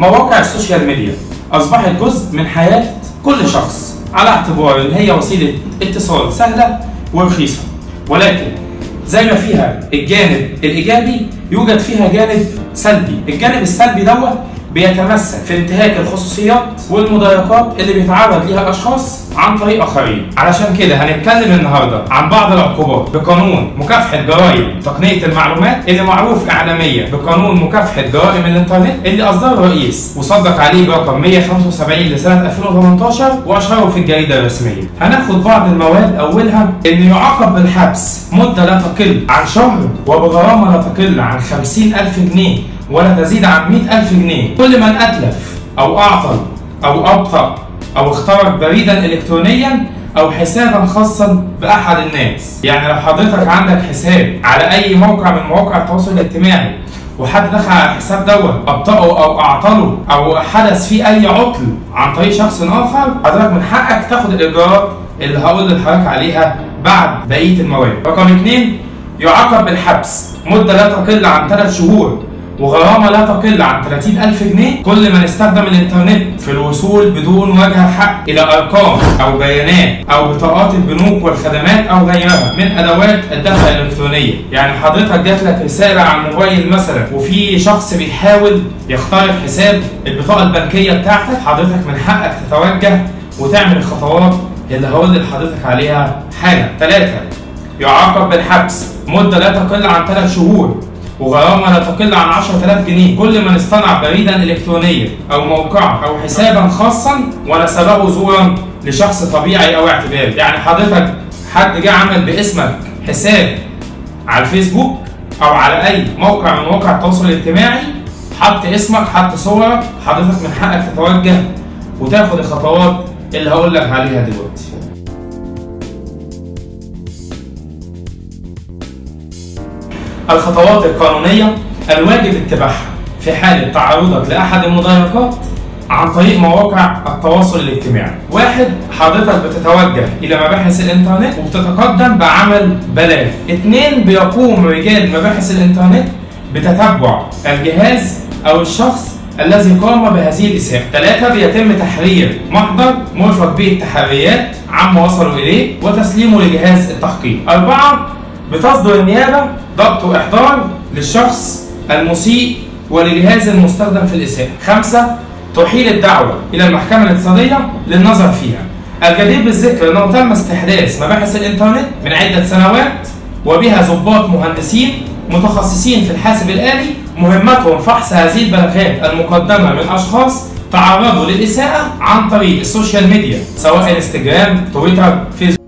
مواقع السوشيال ميديا أصبحت جزء من حياة كل شخص على اعتبار إن هي وسيلة اتصال سهلة ورخيصة ولكن زي ما فيها الجانب الإيجابي يوجد فيها جانب سلبي الجانب السلبي دوت بيتمثل في انتهاك الخصوصيات والمضايقات اللي بيتعرض ليها الاشخاص عن طريق اخرين علشان كده هنتكلم النهارده عن بعض العقوبات بقانون مكافحه جرائم تقنيه المعلومات اللي معروف اعلاميا بقانون مكافحه جرائم الانترنت اللي اصدره الرئيس وصدق عليه برقم 175 لسنه 2018 واشهره في الجريده الرسميه هناخد بعض المواد اولها انه يعاقب بالحبس مده لا تقل عن شهر وبغرامه لا تقل عن 50000 جنيه ولا تزيد عن 100000 جنيه كل من أتلف أو أعطل أو أبطأ أو اخترق بريدا إلكترونيا أو حسابا خاصا بأحد الناس يعني لو حضرتك عندك حساب على أي موقع من مواقع التواصل الاجتماعي وحد دخل على الحساب دوت ابطأه او اعطله او حدث فيه اي عطل عن طريق شخص اخر حضرتك من حقك تاخد الاجراءات اللي هقول لحضرتك عليها بعد بقيه المواد. رقم اثنين يعاقب بالحبس مده لا تقل عن ثلاث شهور وغرامة لا تقل عن 30000 جنيه كل من استخدم الإنترنت في الوصول بدون وجه حق إلى أرقام أو بيانات أو بطاقات البنوك والخدمات أو غيرها من أدوات الدفع الإلكترونية يعني حضرتك جات لك رسالة على الموبايل مثلا وفي شخص بيحاول يخترق حساب البطاقة البنكية بتاعتك حضرتك من حقك تتوجه وتعمل الخطوات اللي هقول لحضرتك عليها حالا ثلاثة يعاقب بالحبس مدة لا تقل عن ثلاث شهور وغرامة لا تقل عن 10000 جنيه كل من اصطنع بريدا إلكترونيا أو موقعا أو حسابا خاصا ونسبه زورا لشخص طبيعي أو اعتباري يعني حضرتك حد جه عمل باسمك حساب على الفيسبوك أو على أي موقع من مواقع التواصل الاجتماعي حط اسمك حط صورك حضرتك من حقك تتوجه وتاخد الخطوات اللي هقول لك عليها دلوقتي الخطوات القانونية الواجب اتباعها في حالة تعرضك لأحد المضايقات عن طريق مواقع التواصل الاجتماعي. واحد حضرتك بتتوجه إلى مباحث الإنترنت وبتتقدم بعمل بلاغ. اثنين بيقوم رجال مباحث الإنترنت بتتبع الجهاز أو الشخص الذي قام بهذه الإساءة. ثلاثة بيتم تحرير محضر مرفق به التحريات عما وصلوا إليه وتسليمه لجهاز التحقيق. أربعة بتصدر النيابة ضبط وإحضار للشخص المسيء وللجهاز المستخدم في الإساءة. خمسة تحيل الدعوة إلى المحكمة الاقتصادية للنظر فيها. الجدير بالذكر أنه تم استحداث مباحث الإنترنت من عدة سنوات وبها ضباط مهندسين متخصصين في الحاسب الآلي مهمتهم فحص هذه البلاغات المقدمة من أشخاص تعرضوا للإساءة عن طريق السوشيال ميديا سواء انستجرام، تويتر، فيسبوك